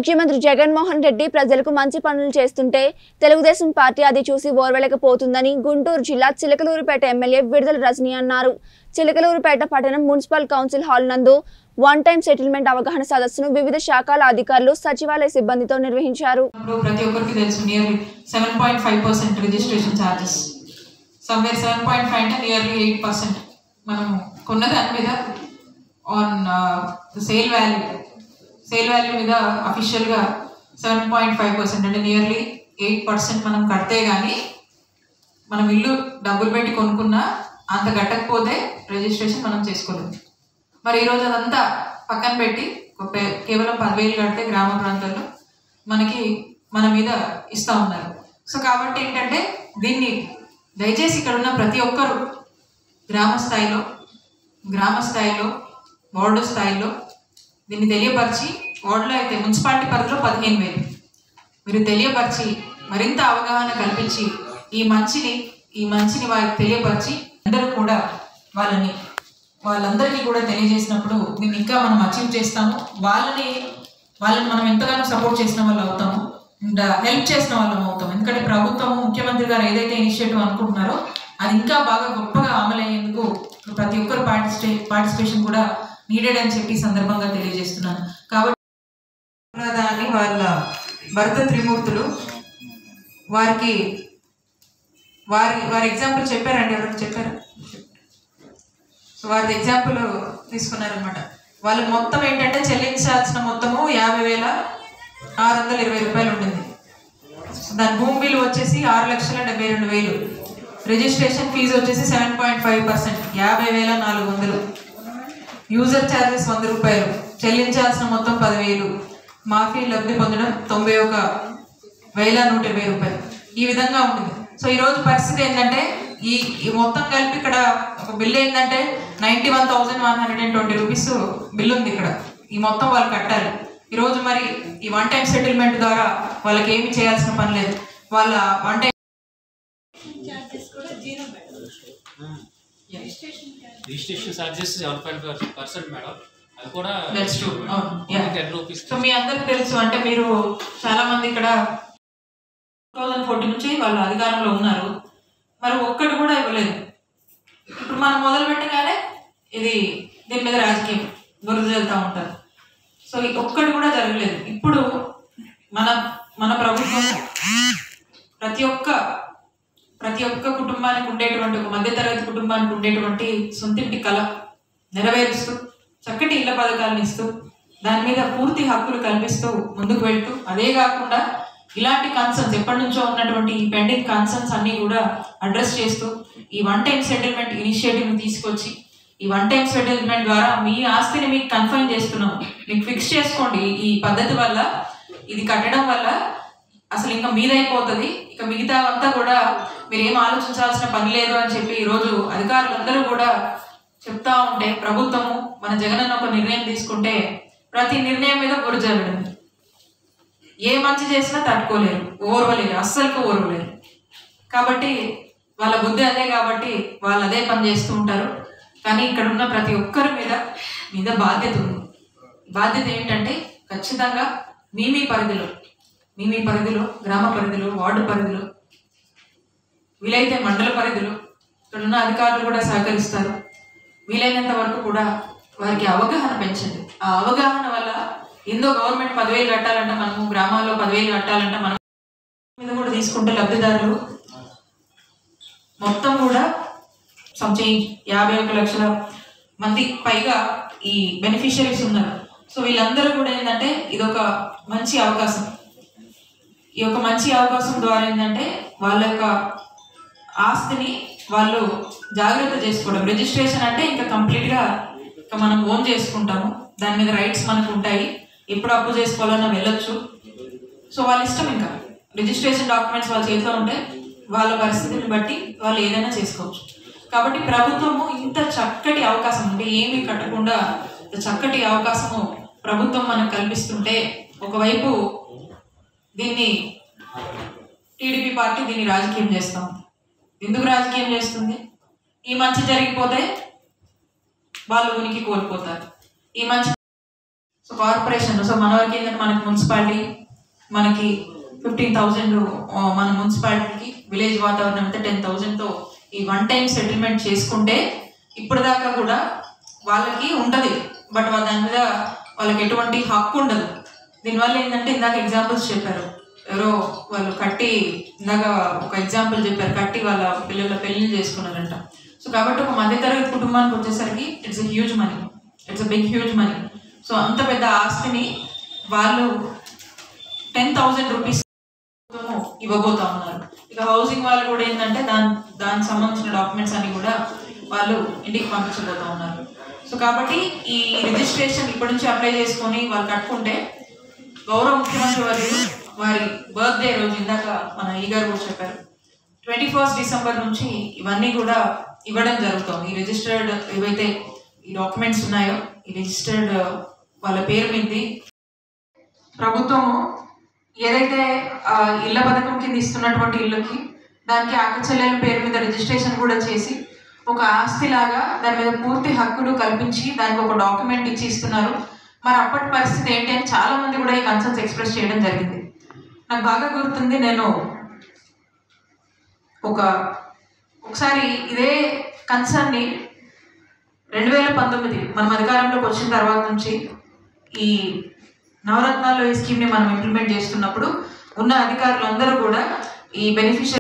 ముఖ్యమంత్రి జగన్మోహన్ రెడ్డి ప్రజలకు మంచి పనులు చేస్తుంటే తెలుగుదేశం పార్టీ అది చూసి ఓర్వలేకపోతుందని గుంటూరు జిల్లా చిలకలూరుపేట ఎమ్మెల్యే విడుదల రజనీ అన్నారు చిలకలూరుపేట పట్టణం మున్సిపల్ కౌన్సిల్ హాల్ నందు వన్ టైం సెటిల్మెంట్ అవగాహన సదస్సును వివిధ శాఖల అధికారులు సచివాలయ సిబ్బందితో నిర్వహించారు ఇప్పుడు ప్రతి ఒక్కరికి తెలుసు nearly seven point five percent registration charges somewhere seven point five అంటే నియర్లీ ఎయిట్ పర్సెంట్ మనం కొన్న దాని మీద on sale value sale value మీద అఫీషియల్గా సెవెన్ పాయింట్ ఫైవ్ పర్సెంట్ అంటే నియర్లీ ఎయిట్ పర్సెంట్ మనం కడితే కానీ మనం ఇల్లు డబ్బులు పెట్టి కొనుక్కున్నా అంత కట్టకపోతే రిజిస్ట్రేషన్ మనం చేసుకోలేము మరి ఈరోజు అదంతా పక్కన పెట్టి ఒక పే- కేవలం పదివేలు కడితే గ్రామ ప్రాంతాల్లో మనకి మన మీద ఇస్తూ ఉన్నారు సో కాబట్టి ఏంటంటే దీన్ని దయచేసి ఇక్కడ ఉన్న ప్రతి ఒక్కరు గ్రామ స్థాయిలో గ్రామ స్థాయిలో వార్డు స్థాయిలో దీన్ని తెలియపరిచి వార్డులో అయితే మున్సిపాలిటీ పరిధిలో పదిహేను వేలు మీరు తెలియపరిచి మరింత అవగాహన కల్పించి ఈ మంచిని ఈ మంచిని వారికి తెలియపరిచి అందరూ కూడా వాళ్ళని వాళ్ళందరికీ కూడా తెలియజేసినప్పుడు దీన్ని ఇంకా మనం అచీవ్ చేస్తాము వాళ్ళని వాళ్ళని మనం ఎంతగానో సపోర్ట్ చేసిన వాళ్ళు అవుతాము అండ్ హెల్ప్ చేసిన వాళ్ళం అవుతాం ఎందుకంటే ప్రభుత్వం ముఖ్యమంత్రి గారు ఏదైతే ఇనిషియేటివ్ అనుకుంటున్నారో అది ఇంకా బాగా గొప్పగా అమలయ్యేందుకు ప్రతి ఒక్కరు పార్టిసిపే పార్టిసిపేషన్ కూడా నీడెడ్ అని చెప్పి ఈ సందర్భంగా తెలియజేస్తున్నాను కాబట్టి అని వాళ్ళ భరత త్రిమూర్తులు వారికి వారి వారి ఎగ్జాంపుల్ చెప్పారండి ఎవరు చెప్పారు సో వారి ఎగ్జాంపుల్ తీసుకున్నారనమాట వాళ్ళు మొత్తం ఏంటంటే చెల్లించాల్సిన మొత్తము యాభై వేల ఆరు వందల ఇరవై రూపాయలు ఉండింది సో దాని భూమి బిల్లు వచ్చేసి ఆరు లక్షల డెబ్బై రెండు వేలు రిజిస్ట్రేషన్ ఫీజు వచ్చేసి సెవెన్ పాయింట్ ఫైవ్ పర్సెంట్ యాభై వేల నాలుగు వందలు యూజర్ ఛార్జెస్ వంద రూపాయలు చెల్లించాల్సిన మొత్తం పదివేలు మాఫీ లబ్ధి పొందడం తొంభై ఒక వేల నూట ఇరవై రూపాయలు ఈ విధంగా ఉంటుంది సో ఈ రోజు పరిస్థితి ఏంటంటే ఈ ఈ మొత్తం కలిపి ఇక్కడ ఒక బిల్ ఏంటంటే ninety one thousand one hundred and twenty rupees bill ఉంది ఇక్కడ ఈ మొత్తం వాళ్ళు కట్టాలి ఈ రోజు మరి ఈ వన్ టైం సెటిల్మెంట్ ద్వారా వాళ్ళకి ఏమి చేయాల్సిన పని లేదు వాళ్ళ one time registration charges seven point percent madam అది కూడా That's true. అవును. Yeah. టెన్ రూపీస్ సో మీ అందరికి తెలుసు అంటే మీరు చాలా మంది ఇక్కడ టూ థౌజండ్ ఫోర్టీన్ నుంచి వాళ్ళు అధికారంలో ఉన్నారు మరి ఒక్కటి కూడా ఇవ్వలేదు ఇప్పుడు మనం మొదలు పెట్టగానే ఇది దీని మీద రాజకీయం బురద వెళ్తూ ఉంటారు సో ఈ ఒక్కటి కూడా జరగలేదు ఇప్పుడు మన మన ప్రభుత్వం ప్రతి ఒక్క ప్రతి ఒక్క కుటుంబానికి ఉండేటువంటి ఒక మధ్యతరగతి కుటుంబానికి ఉండేటువంటి సొంతింటి కళ నెరవేరుస్తూ చక్కటి ఇళ్ల పథకాలను ఇస్తూ దాని మీద పూర్తి హక్కులు కల్పిస్తూ ముందుకు వెళ్తూ అదే కాకుండా ఇలాంటి కన్సర్న్స్ ఎప్పటి నుంచో ఉన్నటువంటి ఈ పెండింగ్ కన్సర్న్స్ అన్నీ కూడా అడ్రస్ చేస్తూ ఈ వన్ టైం సెటిల్మెంట్ ఇనిషియేటివ్ని తీసుకొచ్చి ఈ వన్ టైం సెటిల్మెంట్ ద్వారా మీ ఆస్తిని మీకు కన్ఫైన్ చేస్తున్నాం మీకు ఫిక్స్ చేసుకోండి ఈ పద్ధతి వల్ల ఇది కట్టడం వల్ల అసలు ఇంకా మీదైపోతుంది ఇక మిగతా అంతా కూడా మీరు ఏం ఆలోచించాల్సిన పని లేదు అని చెప్పి ఈరోజు అధికారులందరూ కూడా చెప్తా ఉంటే ప్రభుత్వము మన జగనన్న ఒక నిర్ణయం తీసుకుంటే ప్రతి నిర్ణయం మీద గురిజరడం ఏ మంచి చేసినా తట్టుకోలేరు ఓర్వలేరు అస్సలుకు ఓర్వలేరు కాబట్టి వాళ్ళ బుద్ధి అదే కాబట్టి వాళ్ళు అదే పని చేస్తూ ఉంటారు కానీ ఇక్కడ ఉన్న ప్రతి ఒక్కరి మీద మీద బాధ్యత ఉంది బాధ్యత ఏంటంటే ఖచ్చితంగా మీ మీ పరిధిలో మీ మీ పరిధిలో గ్రామ పరిధిలో వార్డు పరిధిలో వీలైతే మండల పరిధిలో ఇక్కడ ఉన్న అధికారులు కూడా సహకరిస్తారు వీలైనంత వరకు కూడా వారికి అవగాహన పెంచండి ఆ అవగాహన వల్ల ఎందో గవర్నమెంట్ పదివేలు కట్టాలంటే మనము గ్రామాల్లో పదివేలు కట్టాలంటే మనం మీద కూడా తీసుకుంటే లబ్ధిదారులు మొత్తం కూడా సంథింగ్ యాభై ఒక లక్షల మంది పైగా ఈ బెనిఫిషరీస్ ఉన్నారు సో వీళ్ళందరూ కూడా ఏంటంటే ఇది ఒక మంచి అవకాశం ఈ యొక్క మంచి అవకాశం ద్వారా ఏంటంటే వాళ్ళ యొక్క ఆస్తిని వాళ్ళు జాగ్రత్త చేసుకోవడం రిజిస్ట్రేషన్ అంటే ఇంకా కంప్లీట్గా ఇంకా మనం ఓన్ చేసుకుంటాము దాని మీద రైట్స్ మనకు ఉంటాయి ఎప్పుడు అప్పు చేసుకోవాలన్నా వెళ్ళొచ్చు సో వాళ్ళ ఇష్టం ఇంకా రిజిస్ట్రేషన్ డాక్యుమెంట్స్ వాళ్ళ చేతిలో ఉంటే వాళ్ళ పరిస్థితిని బట్టి వాళ్ళు ఏదైనా చేసుకోవచ్చు కాబట్టి ప్రభుత్వము ఇంత చక్కటి అవకాశం అంటే ఏమీ కట్టకుండా ఇంత చక్కటి అవకాశము ప్రభుత్వం మనకు కల్పిస్తుంటే ఒకవైపు దీన్ని టీడీపీ పార్టీ దీన్ని రాజకీయం చేస్తాం ఎందుకు రాజకీయం చేస్తుంది ఈ మంచి జరిగిపోతే వాళ్ళు ఉనికి కోల్పోతారు ఈ మంచి సో కార్పొరేషన్ సో మన వరకు ఏంటంటే మనకి మున్సిపాలిటీ మనకి ఫిఫ్టీన్ థౌజండ్ మన మున్సిపాలిటీకి విలేజ్ వాతావరణం అయితే టెన్ థౌజండ్తో ఈ వన్ టైం సెటిల్మెంట్ చేసుకుంటే ఇప్పటిదాకా కూడా వాళ్ళకి ఉంటుంది బట్ దాని మీద వాళ్ళకి ఎటువంటి హక్కు ఉండదు దీనివల్ల ఏంటంటే ఇందాక ఎగ్జాంపుల్స్ చెప్పారు ఎవరో వాళ్ళు కట్టి ఇందాక ఒక ఎగ్జాంపుల్ చెప్పారు కట్టి వాళ్ళ పిల్లల పెళ్లి చేసుకున్నారంట సో కాబట్టి ఒక మధ్యతరగతి కుటుంబానికి వచ్చేసరికి it's a huge money it's a big huge money so అంత పెద్ద ఆస్తిని వాళ్ళు టెన్ థౌజండ్ రూపీస్ ఇవ్వబోతా ఉన్నారు ఇక హౌసింగ్ వాళ్ళు కూడా ఏంటంటే దాని దానికి సంబంధించిన డాక్యుమెంట్స్ అన్ని కూడా వాళ్ళు ఇంటికి పంపించబోతా ఉన్నారు సో కాబట్టి ఈ రిజిస్ట్రేషన్ ఇప్పటి నుంచి అప్లై చేసుకొని వాళ్ళు కట్టుకుంటే గౌరవ ముఖ్యమంత్రి వారి వారి బర్త్డే రోజు ఇందాక మన ఈ గారు కూడా చెప్పారు ట్వంటీ ఫస్ట్ డిసెంబర్ నుంచి ఇవన్నీ కూడా ఇవ్వడం జరుగుతుంది ఈ రిజిస్టర్డ్ ఏవైతే ఈ డాక్యుమెంట్స్ ఉన్నాయో ఈ రిజిస్టర్డ్ వాళ్ళ పేరు మీది ప్రభుత్వము ఏదైతే ఆ, ఇళ్ల పథకం కింద ఇస్తున్నటువంటి ఇళ్ళకి దానికి ఆకచెల్లెల పేరు మీద రిజిస్ట్రేషన్ కూడా చేసి ఒక ఆస్తి లాగా దాని మీద పూర్తి హక్కులు కల్పించి దానికి ఒక డాక్యుమెంట్ ఇచ్చి ఇస్తున్నారు మరి అప్పటి పరిస్థితి ఏంటి అని చాలా మంది కూడా ఈ కన్సర్న్స్ ఎక్స్ప్రెస్ చేయడం జరిగింది నాకు బాగా గుర్తుంది నేను ఒక ఒకసారి ఇదే కన్సర్న్ని రెండు వేల పంతొమ్మిది మనం అధికారంలోకి వచ్చిన తర్వాత నుంచి ఈ నవరత్నాల్లో ఈ స్కీమ్ని మనం ఇంప్లిమెంట్ చేస్తున్నప్పుడు ఉన్న అధికారులందరూ కూడా ఈ బెనిఫిషియరీ